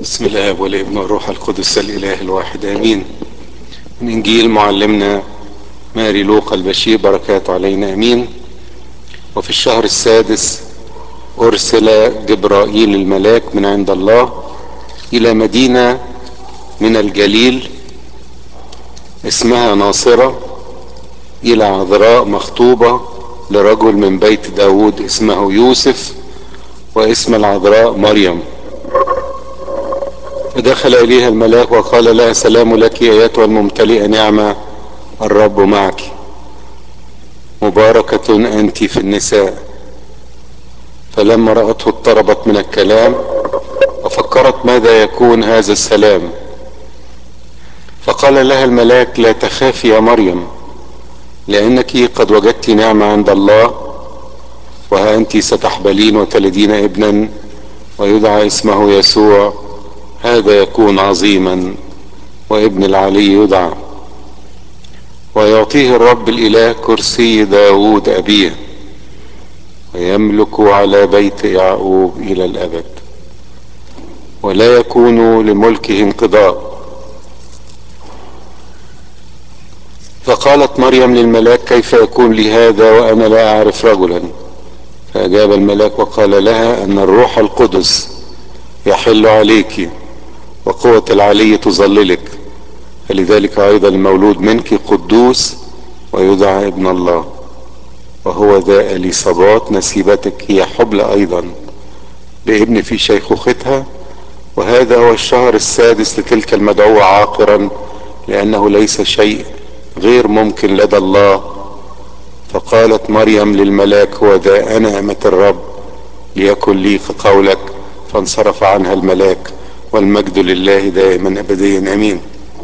بسم الله والابن والروح القدس الاله الواحد امين من انجيل معلمنا ماري لوقا البشير بركاته علينا امين وفي الشهر السادس ارسل جبرائيل الملاك من عند الله الى مدينه من الجليل اسمها ناصره الى عذراء مخطوبه لرجل من بيت داود اسمه يوسف واسم العذراء مريم فدخل إليها الملاك وقال لها سلام لك أيتها الممتلئة نعمة الرب معك مباركة أنت في النساء فلما رأته اضطربت من الكلام وفكرت ماذا يكون هذا السلام فقال لها الملاك لا تخافي يا مريم لأنك قد وجدت نعمة عند الله وها أنت ستحبلين وتلدين ابنا ويدعى اسمه يسوع هذا يكون عظيما وابن العلي يدعى ويعطيه الرب الاله كرسي داود ابيه ويملك على بيت يعقوب الى الابد ولا يكون لملكه انقضاء فقالت مريم للملاك كيف يكون لي هذا وانا لا اعرف رجلا فاجاب الملاك وقال لها ان الروح القدس يحل عليك وقوة العلي تظللك فلذلك أيضا المولود منك قدوس ويدعى ابن الله وهو ذا إليصابات نسيبتك هي حبل أيضا بابن في شيخوختها وهذا هو الشهر السادس لتلك المدعوة عاقرا لأنه ليس شيء غير ممكن لدى الله فقالت مريم للملاك هو ذا أنا أمة الرب ليكن لي كقولك فانصرف عنها الملاك والمجد لله دائما ابديا امين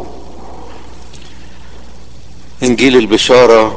انجيل البشارة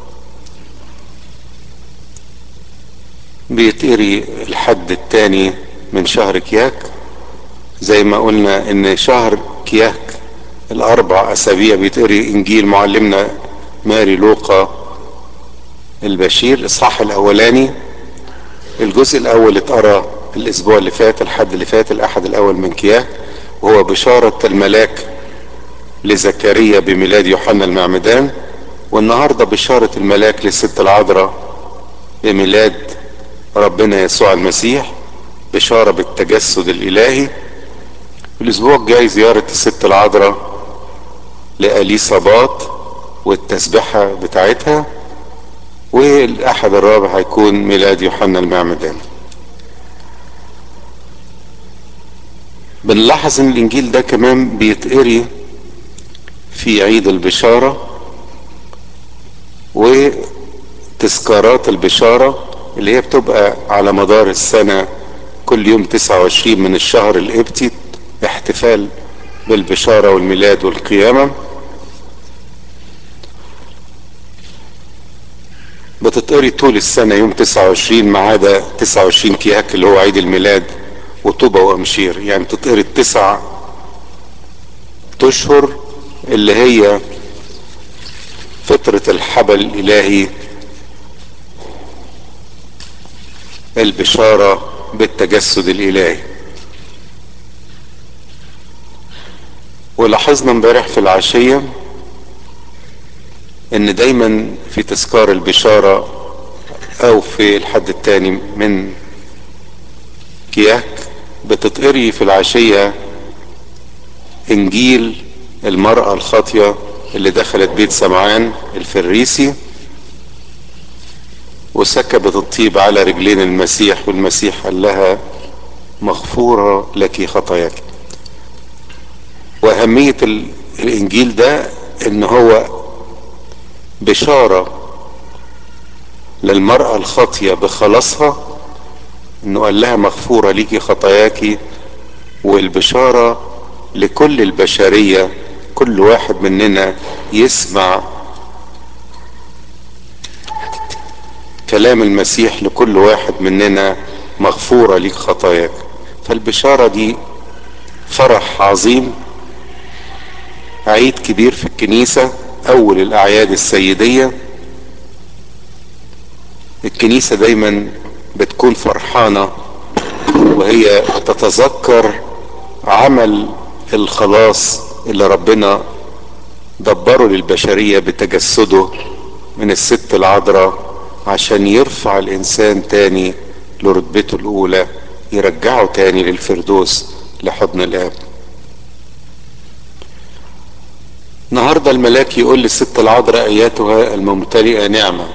بيتقري الحد الثاني من شهر كياك زي ما قلنا ان شهر كياك الاربع اسابيع بيتقري انجيل معلمنا ماري لوقا البشير الاصحاح الاولاني الجزء الاول اتقرا الاسبوع اللي فات الحد اللي فات الاحد الاول من كياك وهو بشارة الملاك لزكريا بميلاد يوحنا المعمدان والنهاردة بشارة الملاك للست العذراء بميلاد ربنا يسوع المسيح بشارة بالتجسد الالهي الاسبوع الجاي زيارة الست العذراء لأليصابات والتسبحة بتاعتها والاحد الرابع هيكون ميلاد يوحنا المعمدان بنلاحظ ان الانجيل ده كمان بيتقري في عيد البشارة وتذكارات البشارة اللي هي بتبقى على مدار السنة كل يوم 29 من الشهر القبطي احتفال بالبشارة والميلاد والقيامة بتتقري طول السنة يوم 29 ما عدا 29 كياك اللي هو عيد الميلاد وطوبة وامشير يعني تتقري التسع اشهر اللي هي فترة الحبل الالهي البشارة بالتجسد الالهي ولاحظنا امبارح في العشية ان دايما في تذكار البشارة او في الحد الثاني من كياك بتتقري في العشية انجيل المرأة الخاطية اللي دخلت بيت سمعان الفريسي وسكبت الطيب على رجلين المسيح والمسيح قال لها مغفورة لك خطاياك واهمية الانجيل ده ان هو بشارة للمرأة الخاطية بخلاصها انه قال لها مغفورة ليكي خطاياكي والبشارة لكل البشرية كل واحد مننا يسمع كلام المسيح لكل واحد مننا مغفورة ليك خطاياك فالبشارة دي فرح عظيم عيد كبير في الكنيسة اول الاعياد السيدية الكنيسة دايما بتكون فرحانة وهي تتذكر عمل الخلاص اللي ربنا دبره للبشرية بتجسده من الست العذراء عشان يرفع الانسان تاني لرتبته الاولى يرجعه تاني للفردوس لحضن الاب النهارده الملاك يقول للست العذراء اياتها الممتلئه نعمه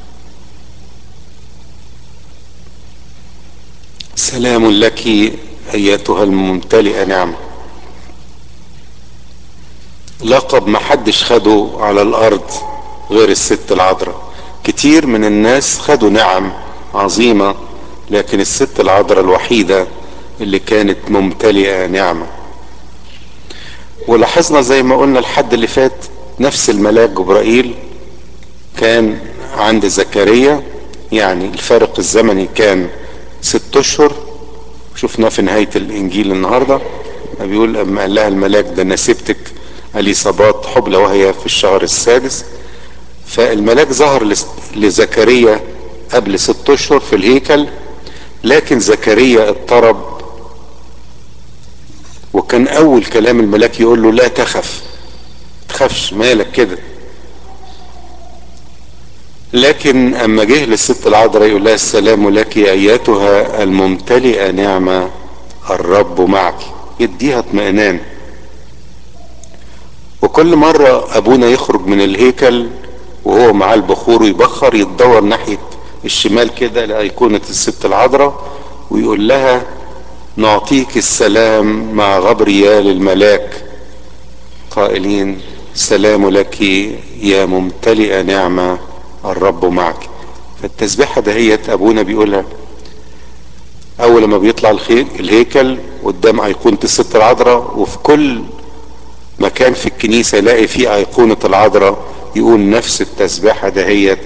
سلام لك اياتها الممتلئه نعمه لقب ما حدش خده على الارض غير الست العذراء كتير من الناس خدوا نعم عظيمه لكن الست العذراء الوحيده اللي كانت ممتلئه نعمه ولاحظنا زي ما قلنا الحد اللي فات نفس الملاك جبرائيل كان عند زكريا يعني الفارق الزمني كان ست اشهر شفناه في نهاية الانجيل النهاردة بيقول اما قال لها الملاك ده انا سبتك اليصابات حبلى وهي في الشهر السادس فالملاك ظهر لزكريا قبل ست اشهر في الهيكل لكن زكريا اضطرب وكان اول كلام الملاك يقول له لا تخف تخافش مالك كده لكن اما جه للست العذراء يقول لها السلام لك اياتها الممتلئه نعمه الرب معك يديها اطمئنان وكل مرة ابونا يخرج من الهيكل وهو معاه البخور ويبخر يتدور ناحية الشمال كده لأيقونة الست العذراء ويقول لها نعطيك السلام مع غبريال الملاك قائلين سلام لك يا ممتلئ نعمة الرب معك فالتسبيحة دهيت ابونا بيقولها اول ما بيطلع الهيكل قدام ايقونة الست العذراء وفي كل مكان في الكنيسة يلاقي فيه ايقونة العذراء يقول نفس التسبيحة دهيت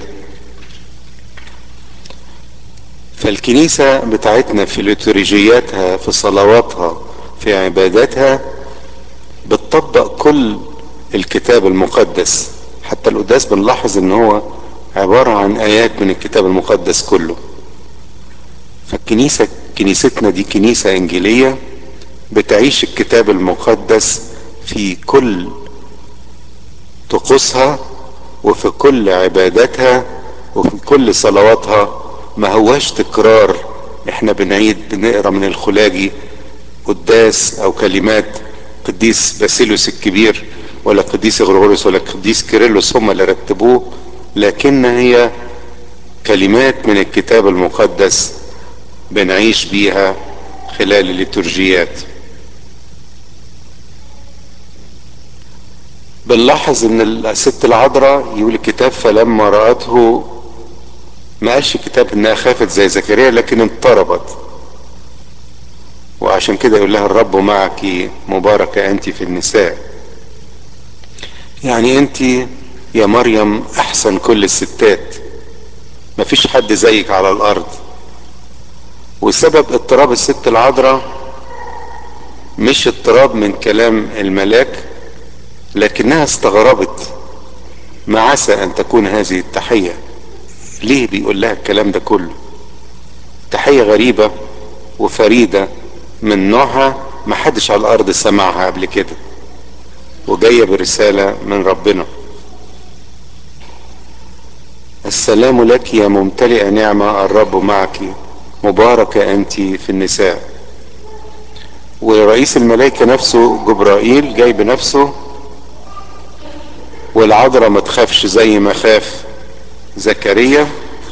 فالكنيسة بتاعتنا في ليتوريجياتها في صلواتها في عباداتها بتطبق كل الكتاب المقدس حتى القداس بنلاحظ ان هو عبارة عن ايات من الكتاب المقدس كله فالكنيسة كنيستنا دي كنيسة انجيلية بتعيش الكتاب المقدس في كل طقوسها وفي كل عباداتها وفي كل صلواتها ما هواش تكرار احنا بنعيد بنقرا من الخلاجي قداس او كلمات قديس باسيلوس الكبير ولا قديس غرغوريوس ولا قديس كيرلس هم اللي رتبوه لكن هي كلمات من الكتاب المقدس بنعيش بيها خلال الليتورجيات بنلاحظ ان الست العذراء يقول الكتاب فلما رأته ما قالش الكتاب انها خافت زي زكريا لكن اضطربت وعشان كده يقول لها الرب معك مباركة انت في النساء يعني انت يا مريم احسن كل الستات مفيش حد زيك على الارض وسبب اضطراب الست العذراء مش اضطراب من كلام الملاك لكنها استغربت ما عسى ان تكون هذه التحية ليه بيقول لها الكلام ده كله تحية غريبة وفريدة من نوعها ما حدش على الارض سمعها قبل كده وجاية برسالة من ربنا السلام لك يا ممتلئ نعمة الرب معك مباركة انت في النساء ورئيس الملائكة نفسه جبرائيل جاي بنفسه والعذراء ما تخافش زي ما خاف زكريا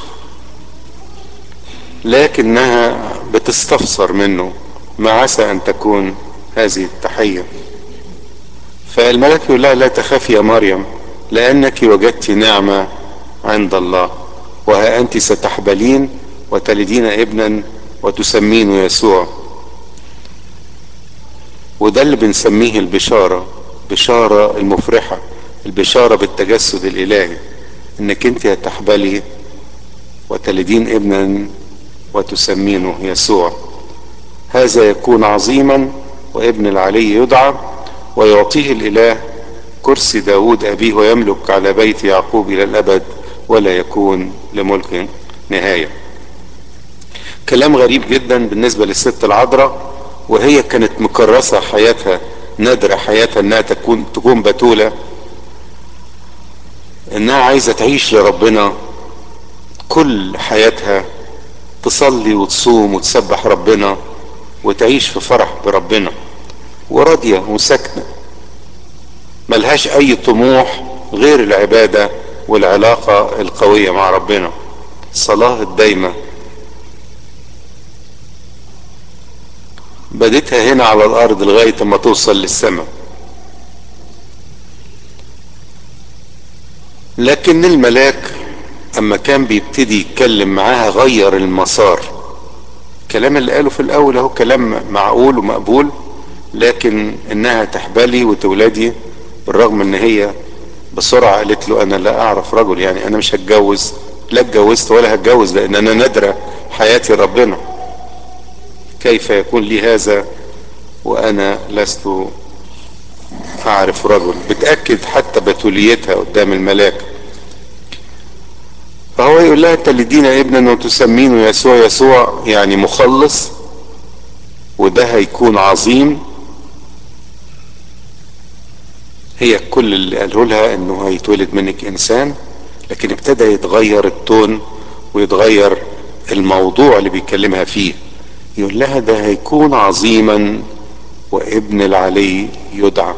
لكنها بتستفسر منه ما عسى ان تكون هذه التحية فالملك يقول لها لا تخافي يا مريم لانك وجدت نعمة عند الله وها انت ستحبلين وتلدين ابنا وتسمينه يسوع وده اللي بنسميه البشارة بشارة المفرحة البشارة بالتجسد الالهي انك انت هتحبلي وتلدين ابنا وتسمينه يسوع هذا يكون عظيما وابن العلي يدعى ويعطيه الاله كرسي داود ابيه ويملك على بيت يعقوب الى الابد ولا يكون لملك نهاية كلام غريب جدا بالنسبة للست العذراء وهي كانت مكرسة حياتها نادرة حياتها انها تكون تكون بتولة انها عايزة تعيش لربنا كل حياتها تصلي وتصوم وتسبح ربنا وتعيش في فرح بربنا وراضية وساكنة ملهاش اي طموح غير العبادة والعلاقة القوية مع ربنا الصلاة الدايمة بدتها هنا على الارض لغاية ما توصل للسماء لكن الملاك اما كان بيبتدي يتكلم معاها غير المسار الكلام اللي قاله في الاول اهو كلام معقول ومقبول لكن انها تحبلي وتولدي بالرغم ان هي بسرعة قالت له انا لا اعرف رجل يعني انا مش هتجوز لا اتجوزت ولا هتجوز لان انا نادرة حياتي ربنا كيف يكون لي هذا وانا لست اعرف رجل بتأكد حتى بتوليتها قدام الملاك فهو يقول لها تلدين ابنا وتسمينه يسوع يسوع يعني مخلص وده هيكون عظيم هي كل اللي قاله لها انه هيتولد منك انسان لكن ابتدى يتغير التون ويتغير الموضوع اللي بيكلمها فيه يقول لها ده هيكون عظيما وابن العلي يدعى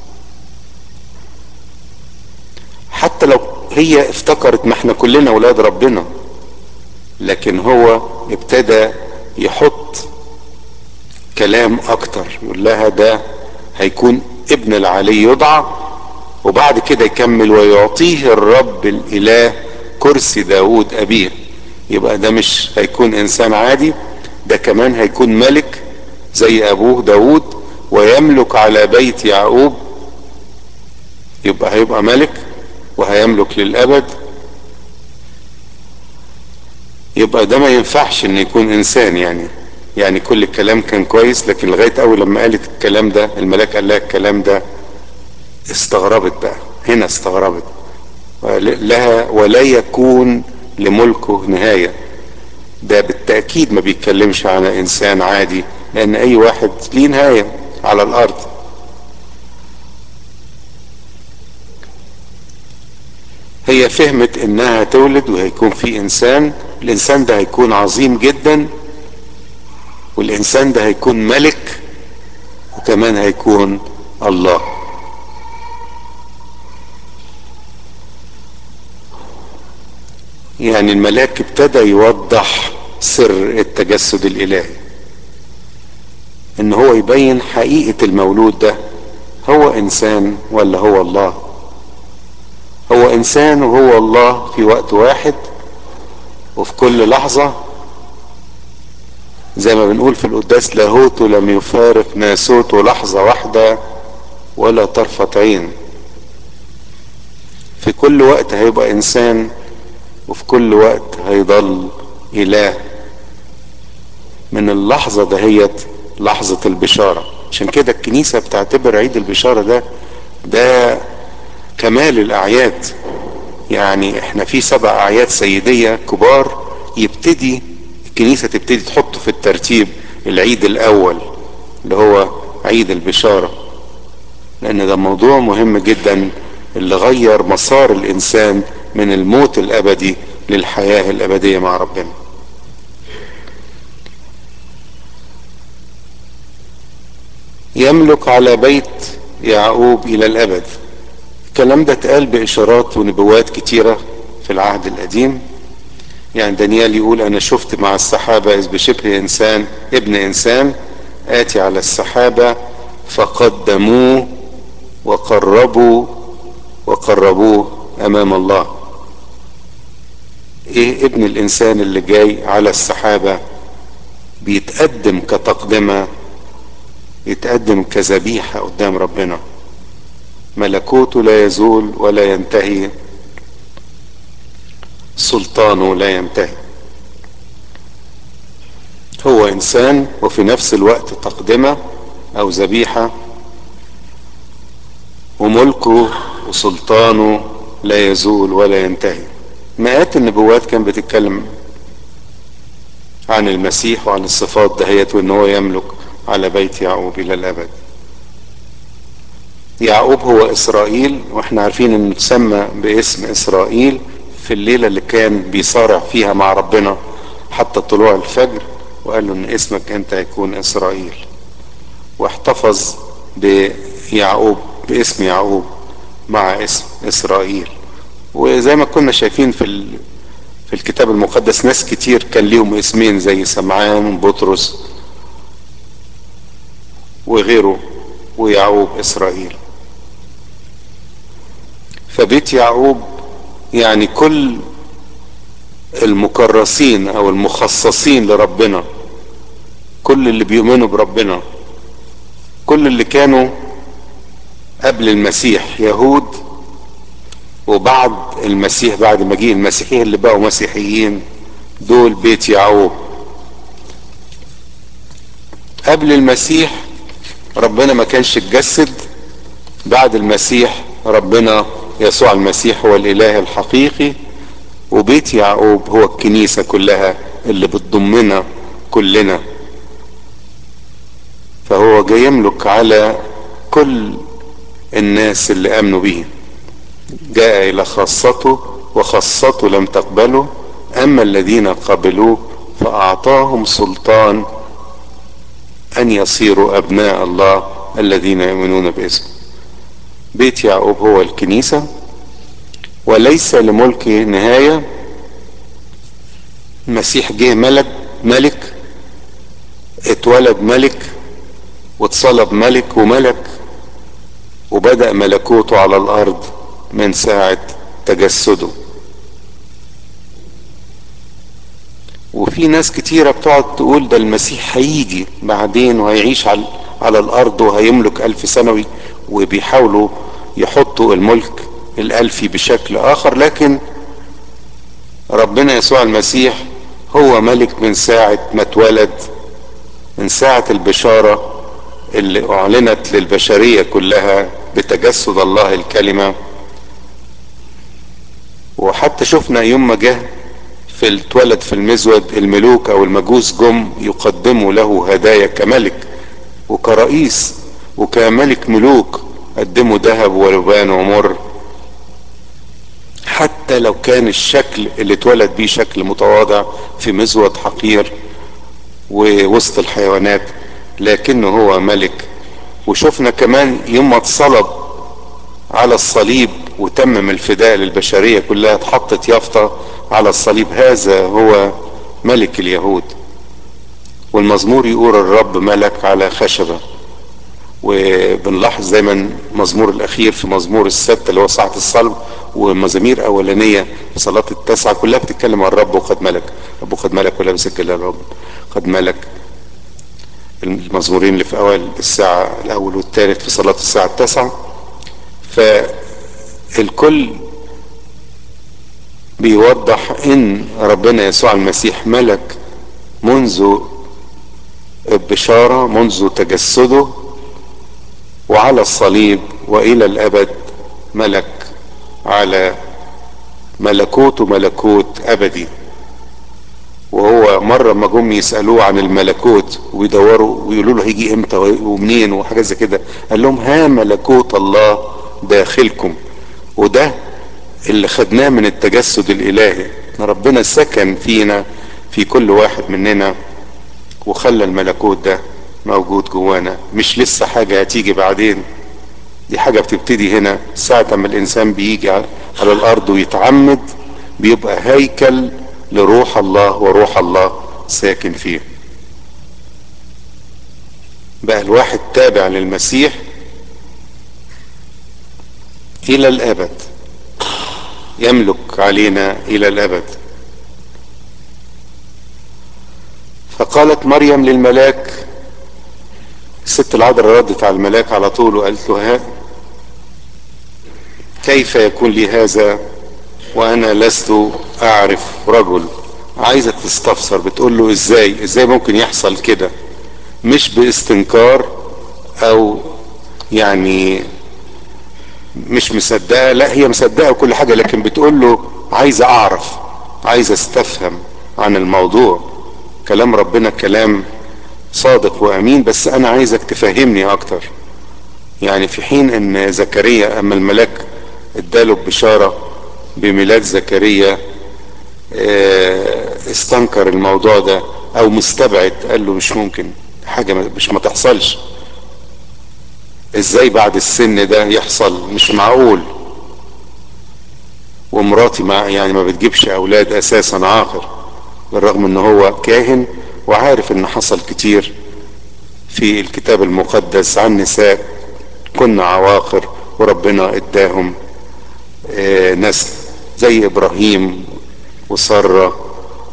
حتى لو هي افتكرت ما احنا كلنا اولاد ربنا لكن هو ابتدى يحط كلام اكتر يقول لها ده هيكون ابن العلي يدعى وبعد كده يكمل ويعطيه الرب الاله كرسي داود ابيه يبقى ده مش هيكون انسان عادي ده كمان هيكون ملك زي ابوه داود ويملك على بيت يعقوب يبقى هيبقى ملك وهيملك للابد يبقى ده ما ينفعش ان يكون انسان يعني يعني كل الكلام كان كويس لكن لغايه اول لما قالت الكلام ده الملاك قال لها الكلام ده استغربت بقى هنا استغربت لها ولا يكون لملكه نهايه ده بالتاكيد ما بيتكلمش على انسان عادي لان اي واحد ليه نهايه على الارض هي فهمت انها تولد وهيكون في انسان الانسان ده هيكون عظيم جدا والانسان ده هيكون ملك وكمان هيكون الله يعني الملاك ابتدى يوضح سر التجسد الالهي ان هو يبين حقيقة المولود ده هو انسان ولا هو الله هو انسان وهو الله في وقت واحد وفي كل لحظة زي ما بنقول في القداس لاهوت لم يفارق ناسوته لحظة واحدة ولا طرفة عين في كل وقت هيبقى انسان وفي كل وقت هيضل اله من اللحظة دهيت لحظة البشارة عشان كده الكنيسة بتعتبر عيد البشارة ده ده كمال الاعياد يعني احنا في سبع اعياد سيدية كبار يبتدي الكنيسة تبتدي تحطه في الترتيب العيد الاول اللي هو عيد البشارة لان ده موضوع مهم جدا اللي غير مسار الانسان من الموت الابدي للحياة الابدية مع ربنا يملك على بيت يعقوب الى الابد الكلام ده اتقال باشارات ونبوات كتيرة في العهد القديم يعني دانيال يقول انا شفت مع السحابة اذ بشبه انسان ابن انسان اتي على السحابة فقدموه وقربوا وقربوه امام الله ايه ابن الانسان اللي جاي على السحابة بيتقدم كتقدمة يتقدم كذبيحة قدام ربنا ملكوته لا يزول ولا ينتهي سلطانه لا ينتهي هو انسان وفي نفس الوقت تقدمة او ذبيحة وملكه وسلطانه لا يزول ولا ينتهي مئات النبوات كان بتتكلم عن المسيح وعن الصفات دهيت وان هو يملك على بيت يعقوب الى الابد يعقوب هو اسرائيل واحنا عارفين انه تسمى باسم اسرائيل في الليله اللي كان بيصارع فيها مع ربنا حتى طلوع الفجر وقال له ان اسمك انت هيكون اسرائيل واحتفظ بيعقوب باسم يعقوب مع اسم اسرائيل وزي ما كنا شايفين في في الكتاب المقدس ناس كتير كان ليهم اسمين زي سمعان وبطرس وغيره ويعقوب اسرائيل فبيت يعقوب يعني كل المكرسين او المخصصين لربنا كل اللي بيؤمنوا بربنا كل اللي كانوا قبل المسيح يهود وبعد المسيح بعد مجيء المسيحيين اللي بقوا مسيحيين دول بيت يعقوب قبل المسيح ربنا ما كانش اتجسد بعد المسيح ربنا يسوع المسيح هو الاله الحقيقي وبيت يعقوب هو الكنيسة كلها اللي بتضمنا كلنا فهو جاي يملك على كل الناس اللي امنوا به جاء الى خاصته وخاصته لم تقبله اما الذين قبلوه فاعطاهم سلطان ان يصيروا ابناء الله الذين يؤمنون باسمه بيت يعقوب هو الكنيسه وليس لملكه نهايه المسيح جه ملك ملك اتولد ملك واتصلب ملك وملك وبدأ ملكوته على الأرض من ساعة تجسده وفي ناس كتيرة بتقعد تقول ده المسيح هيجي بعدين وهيعيش على, على الأرض وهيملك ألف سنوي وبيحاولوا يحطوا الملك الألفي بشكل آخر لكن ربنا يسوع المسيح هو ملك من ساعة ما اتولد من ساعة البشارة اللي أعلنت للبشرية كلها بتجسد الله الكلمة وحتى شفنا يوم ما جه في اتولد في المزود الملوك او المجوس جم يقدموا له هدايا كملك وكرئيس وكملك ملوك قدموا ذهب ولبان ومر حتى لو كان الشكل اللي اتولد بيه شكل متواضع في مزود حقير ووسط الحيوانات لكنه هو ملك وشفنا كمان يوم ما اتصلب على الصليب وتمم الفداء للبشرية كلها اتحطت يافطة على الصليب هذا هو ملك اليهود والمزمور يقول الرب ملك على خشبة وبنلاحظ دايما مزمور الاخير في مزمور السبت اللي هو ساعة الصلب ومزامير اولانية في صلاة التاسعة كلها بتتكلم عن الرب وقد ملك رب قد ملك ولبس الجلال الرب قد ملك المزمورين اللي في اول الساعة الاول والثالث في صلاة الساعة التاسعة فالكل بيوضح ان ربنا يسوع المسيح ملك منذ البشارة منذ تجسده وعلى الصليب والى الابد ملك على ملكوت ملكوت ابدي وهو مرة ما جم يسألوه عن الملكوت ويدوروا ويقولوا له هيجي امتى ومنين وحاجات زي كده قال لهم ها ملكوت الله داخلكم وده اللي خدناه من التجسد الالهي ان ربنا سكن فينا في كل واحد مننا وخلى الملكوت ده موجود جوانا مش لسه حاجة هتيجي بعدين دي حاجة بتبتدي هنا ساعة ما الانسان بيجي على الارض ويتعمد بيبقى هيكل لروح الله وروح الله ساكن فيه بقى الواحد تابع للمسيح الى الابد يملك علينا الى الابد فقالت مريم للملاك الست العذراء ردت على الملاك على طول وقالت له ها كيف يكون لي هذا وانا لست اعرف رجل عايزة تستفسر بتقول له ازاي ازاي ممكن يحصل كده مش باستنكار او يعني مش مصدقة لا هي مصدقة كل حاجة لكن بتقول له عايزة اعرف عايزة استفهم عن الموضوع كلام ربنا كلام صادق وامين بس انا عايزك تفهمني اكتر يعني في حين ان زكريا اما الملاك اداله بشارة بميلاد زكريا استنكر الموضوع ده او مستبعد قال له مش ممكن حاجة مش ما تحصلش ازاي بعد السن ده يحصل مش معقول ومراتي مع يعني ما بتجيبش اولاد اساسا عاقر بالرغم ان هو كاهن وعارف ان حصل كتير في الكتاب المقدس عن نساء كنا عواقر وربنا اداهم آه نسل زي ابراهيم وسارة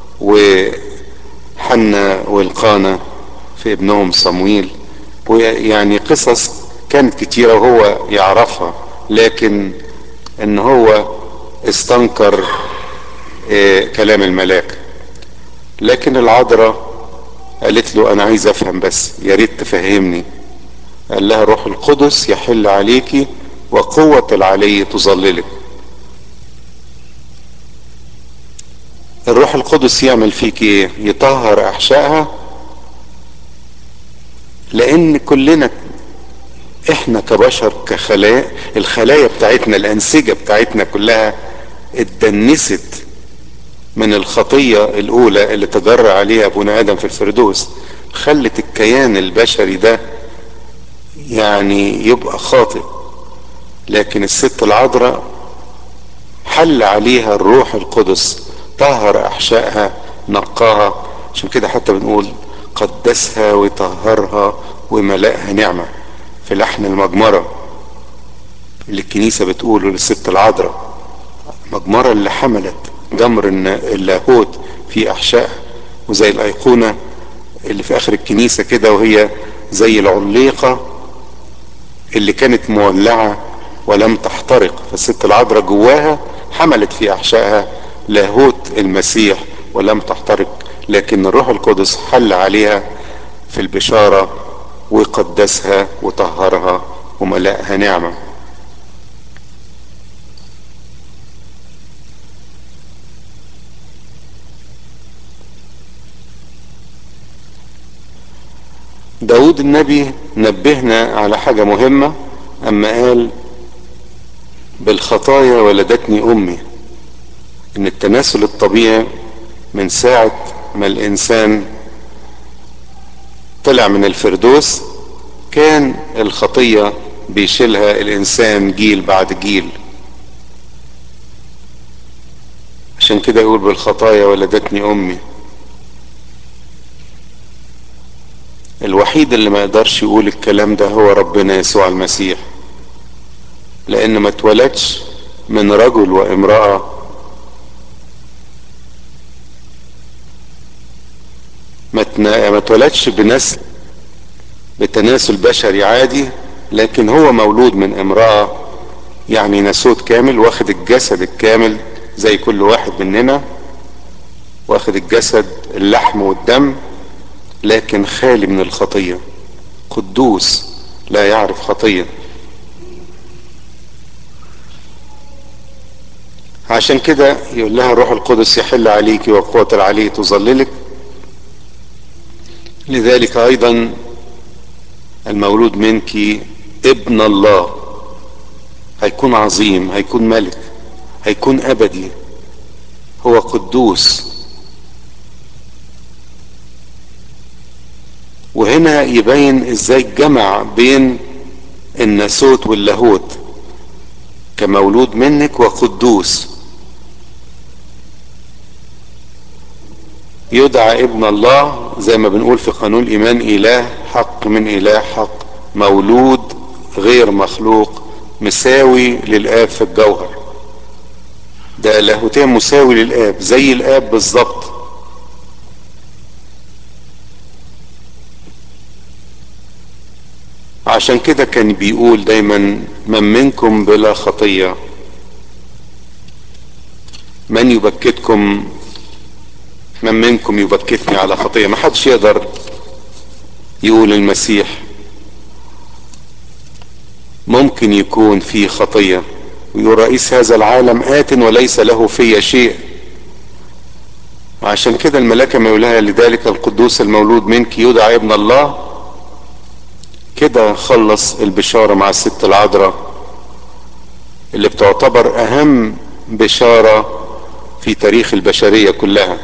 وحنا والقانا في ابنهم صمويل ويعني قصص كانت كتيرة وهو يعرفها لكن ان هو استنكر آه كلام الملاك لكن العذراء قالت له انا عايز افهم بس يا ريت تفهمني قال لها روح القدس يحل عليك وقوة العلي تظللك الروح القدس يعمل فيك ايه يطهر احشائها لان كلنا احنا كبشر كخلايا الخلايا بتاعتنا الانسجة بتاعتنا كلها اتدنست من الخطية الاولى اللي تجرى عليها ابونا ادم في الفردوس خلت الكيان البشري ده يعني يبقى خاطئ لكن الست العذراء حل عليها الروح القدس طهر احشائها نقاها عشان كده حتى بنقول قدسها وطهرها وملأها نعمة في لحن المجمرة اللي الكنيسة بتقوله للست العذراء مجمرة اللي حملت جمر اللاهوت في احشائها وزي الايقونة اللي في اخر الكنيسة كده وهي زي العليقة اللي كانت مولعة ولم تحترق فالست العذراء جواها حملت في احشائها لاهوت المسيح ولم تحترق لكن الروح القدس حل عليها في البشارة وقدسها وطهرها وملأها نعمة داود النبي نبهنا على حاجة مهمة اما قال بالخطايا ولدتني امي ان التناسل الطبيعي من ساعة ما الانسان طلع من الفردوس كان الخطية بيشيلها الانسان جيل بعد جيل عشان كده يقول بالخطايا ولدتني امي الوحيد اللي ما يقدرش يقول الكلام ده هو ربنا يسوع المسيح لان ما اتولدش من رجل وامرأة ما اتولدش بنسل بتناسل بشري عادي لكن هو مولود من امرأة يعني ناسوت كامل واخد الجسد الكامل زي كل واحد مننا واخد الجسد اللحم والدم لكن خالي من الخطية قدوس لا يعرف خطية عشان كده يقول لها الروح القدس يحل عليك وقوة العلي تظللك لذلك ايضا المولود منك ابن الله هيكون عظيم هيكون ملك هيكون ابدي هو قدوس وهنا يبين ازاي الجمع بين الناسوت واللاهوت كمولود منك وقدوس يدعى ابن الله زي ما بنقول في قانون الايمان اله حق من اله حق مولود غير مخلوق مساوي للاب في الجوهر ده لاهوتين مساوي للاب زي الاب بالظبط عشان كده كان بيقول دايما من منكم بلا خطية من يبكتكم من منكم يبكتني على خطية ما حدش يقدر يقول المسيح ممكن يكون في خطية ويقول رئيس هذا العالم آت وليس له في شيء وعشان كده الملائكة ما يقولها لذلك القدوس المولود منك يدعى ابن الله كده خلص البشارة مع الست العذراء اللي بتعتبر اهم بشارة في تاريخ البشرية كلها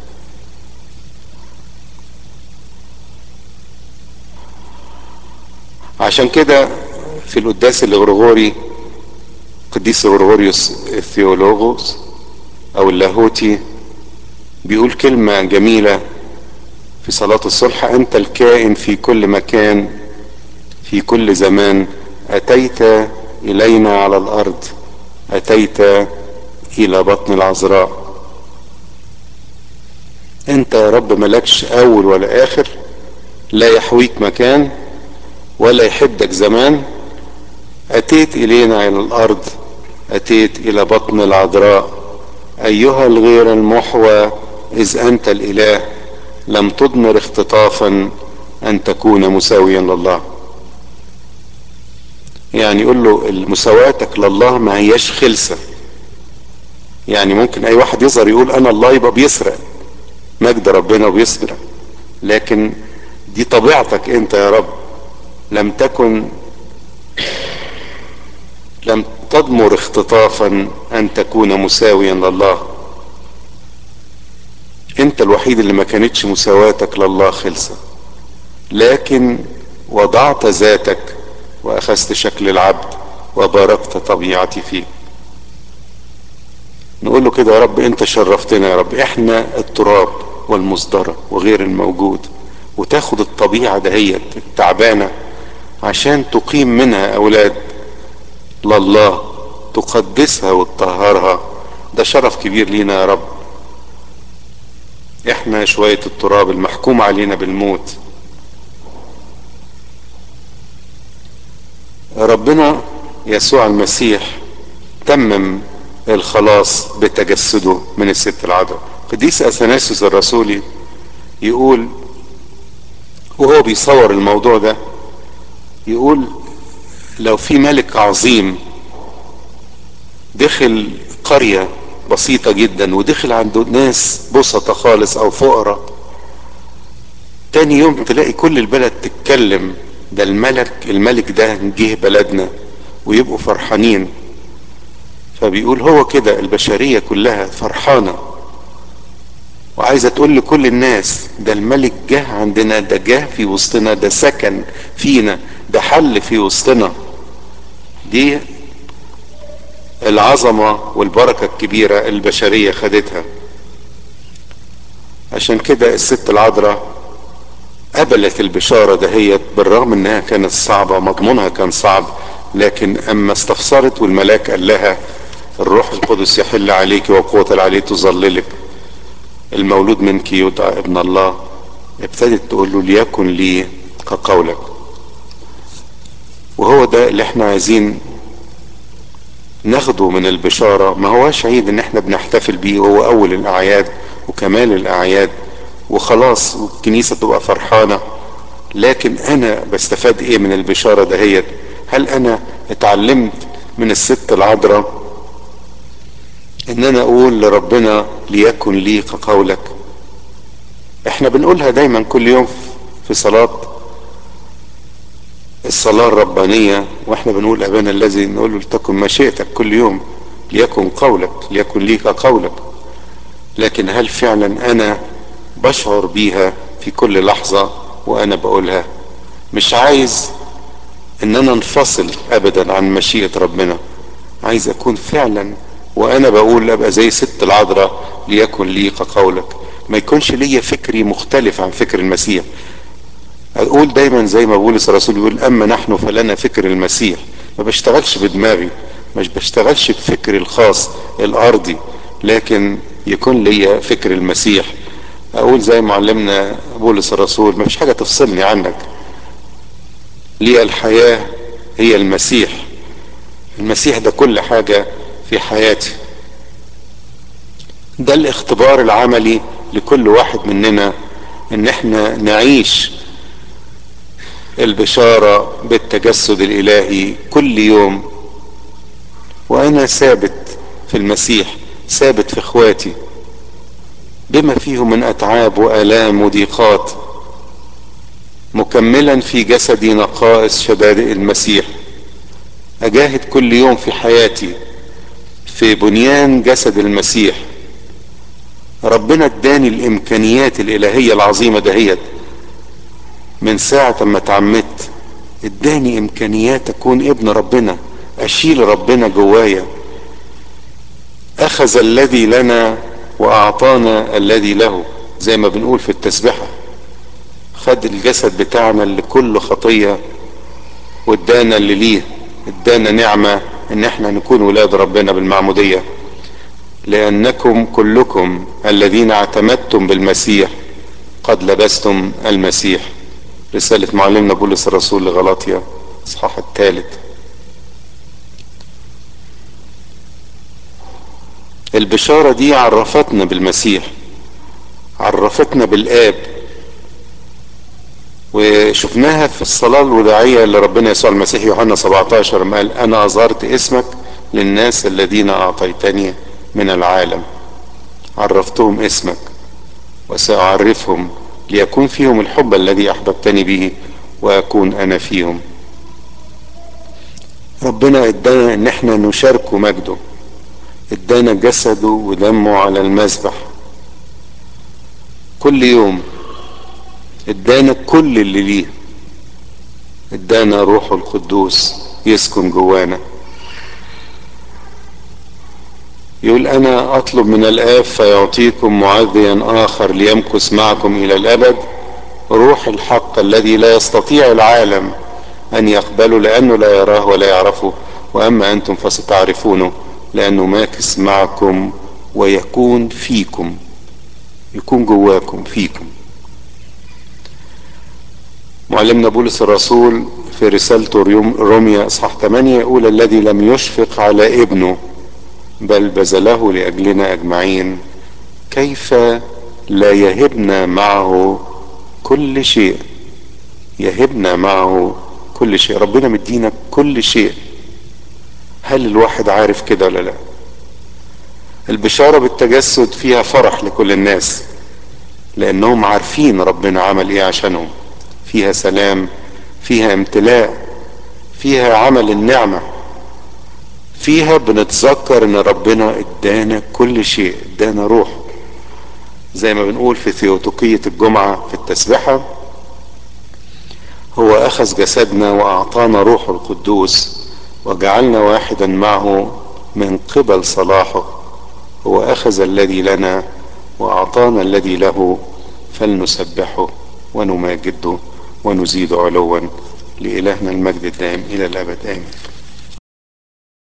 عشان كده في القداس الغرغوري قديس غرغوريوس الثيولوغوس او اللاهوتي بيقول كلمة جميلة في صلاة الصلح انت الكائن في كل مكان في كل زمان اتيت الينا على الارض اتيت الى بطن العذراء انت يا رب ملكش اول ولا اخر لا يحويك مكان ولا يحدك زمان اتيت الينا الى الارض اتيت الى بطن العذراء ايها الغير المحوى اذ انت الاله لم تضمر اختطافا ان تكون مساويا لله يعني يقول له مساواتك لله ما هياش خلسه يعني ممكن اي واحد يظهر يقول انا الله يبقى بيسرق مجد ربنا وبيسرق لكن دي طبيعتك انت يا رب لم تكن لم تضمر اختطافا ان تكون مساويا لله انت الوحيد اللي ما كانتش مساواتك لله خلصة لكن وضعت ذاتك واخذت شكل العبد وباركت طبيعتي فيك نقول له كده يا رب انت شرفتنا يا رب احنا التراب والمصدرة وغير الموجود وتاخد الطبيعة دهيت التعبانة عشان تقيم منها اولاد لله تقدسها وتطهرها ده شرف كبير لينا يا رب احنا شوية التراب المحكوم علينا بالموت ربنا يسوع المسيح تمم الخلاص بتجسده من الست العذراء قديس اثناسيوس الرسولي يقول وهو بيصور الموضوع ده يقول لو في ملك عظيم دخل قرية بسيطة جدا ودخل عند ناس بسطة خالص او فقراء تاني يوم تلاقي كل البلد تتكلم ده الملك الملك ده جه بلدنا ويبقوا فرحانين فبيقول هو كده البشرية كلها فرحانة وعايزة تقول لكل الناس ده الملك جه عندنا ده جه في وسطنا ده سكن فينا ده حل في وسطنا دي العظمة والبركة الكبيرة البشرية خدتها عشان كده الست العذراء قبلت البشارة دهيت بالرغم انها كانت صعبة مضمونها كان صعب لكن اما استفسرت والملاك قال لها الروح القدس يحل عليك وقوة العلي تظللك المولود منك يدعى ابن الله ابتدت تقول له ليكن لي كقولك وهو ده اللي احنا عايزين ناخده من البشارة ما هواش عيد ان احنا بنحتفل بيه وهو اول الاعياد وكمال الاعياد وخلاص والكنيسة تبقى فرحانة لكن انا بستفاد ايه من البشارة دهيت هل انا اتعلمت من الست العذراء ان انا اقول لربنا ليكن لي كقولك احنا بنقولها دايما كل يوم في صلاة الصلاة الربانية واحنا بنقول ابانا الذي نقول له لتكن مشيئتك كل يوم ليكن قولك ليكن لي كقولك لكن هل فعلا انا بشعر بيها في كل لحظة وانا بقولها مش عايز ان انا انفصل ابدا عن مشيئة ربنا عايز اكون فعلا وانا بقول ابقى زي ست العذراء ليكن لي كقولك ما يكونش ليا فكري مختلف عن فكر المسيح اقول دايما زي ما بولس الرسول يقول اما نحن فلنا فكر المسيح ما بشتغلش بدماغي مش بشتغلش بفكري الخاص الارضي لكن يكون ليا فكر المسيح اقول زي معلمنا بولس الرسول ما فيش حاجه تفصلني عنك لي الحياه هي المسيح المسيح ده كل حاجه في حياتي ده الاختبار العملي لكل واحد مننا ان احنا نعيش البشارة بالتجسد الالهي كل يوم وانا ثابت في المسيح ثابت في اخواتي بما فيه من اتعاب والام وضيقات مكملا في جسدي نقائص شبابئ المسيح اجاهد كل يوم في حياتي في بنيان جسد المسيح ربنا اداني الامكانيات الالهيه العظيمه دهيت من ساعه ما اتعمدت اداني امكانيات اكون ابن ربنا اشيل ربنا جوايا اخذ الذي لنا واعطانا الذي له زي ما بنقول في التسبحه خد الجسد بتاعنا اللي كل خطيه وادانا اللي ليه ادانا نعمه ان احنا نكون ولاد ربنا بالمعموديه لانكم كلكم الذين اعتمدتم بالمسيح قد لبستم المسيح رسالة معلمنا بولس الرسول لغلاطيا اصحاح الثالث البشارة دي عرفتنا بالمسيح عرفتنا بالآب وشفناها في الصلاة الوداعية اللي ربنا يسوع المسيح يوحنا 17 قال أنا أظهرت اسمك للناس الذين أعطيتني من العالم عرفتهم اسمك وسأعرفهم ليكون فيهم الحب الذي أحببتني به وأكون أنا فيهم ربنا ادانا ان احنا نشاركه مجده ادانا جسده ودمه على المذبح كل يوم ادانا كل اللي ليه ادانا روحه القدوس يسكن جوانا يقول انا اطلب من الاب فيعطيكم معذيا اخر ليمكث معكم الى الابد روح الحق الذي لا يستطيع العالم ان يقبله لانه لا يراه ولا يعرفه واما انتم فستعرفونه لانه ماكث معكم ويكون فيكم يكون جواكم فيكم معلمنا بولس الرسول في رسالته روميا اصحاح 8 يقول الذي لم يشفق على ابنه بل بذله لاجلنا اجمعين كيف لا يهبنا معه كل شيء يهبنا معه كل شيء ربنا مدينا كل شيء هل الواحد عارف كده ولا لا البشارة بالتجسد فيها فرح لكل الناس لانهم عارفين ربنا عمل ايه عشانهم فيها سلام فيها امتلاء فيها عمل النعمة فيها بنتذكر ان ربنا ادانا كل شيء ادانا روح زي ما بنقول في ثيوتوقية الجمعة في التسبحة هو اخذ جسدنا واعطانا روحه القدوس وجعلنا واحدا معه من قبل صلاحه هو اخذ الذي لنا واعطانا الذي له فلنسبحه ونماجده ونزيد علوا لالهنا المجد الدائم الى الابد امين